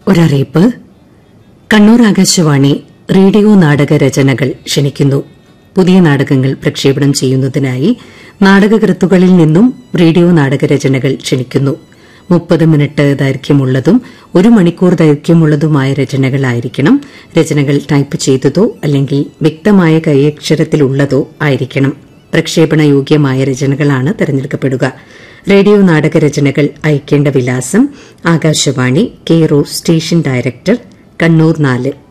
ഒരറിയിപ്പ് Kannur Akashvani radio നാടക രചനകൾ ക്ഷണിക്കുന്നു പുതിയ നാടകങ്ങൾ പ്രക്ഷേപണം ചെയ്യുന്നതിനായി നാടകകൃത്തുകളിൽ നിന്നും റേഡിയോ നാടക രചനകൾ ക്ഷണിക്കുന്നു മുപ്പത് മിനിറ്റ് ദൈർഘ്യമുള്ളതും ഒരു മണിക്കൂർ ദൈർഘ്യമുള്ളതുമായ രചനകളായിരിക്കണം രചനകൾ ടൈപ്പ് ചെയ്തതോ അല്ലെങ്കിൽ വ്യക്തമായ കൈയക്ഷരത്തിലുള്ളതോ ആയിരിക്കണം പ്രക്ഷേപണ യോഗ്യമായ രചനകളാണ് തെരഞ്ഞെടുക്കപ്പെടുക റേഡിയോ നാടക രചനകൾ അയക്കേണ്ട വിലാസം Akashvani care of station director Kannur നാല്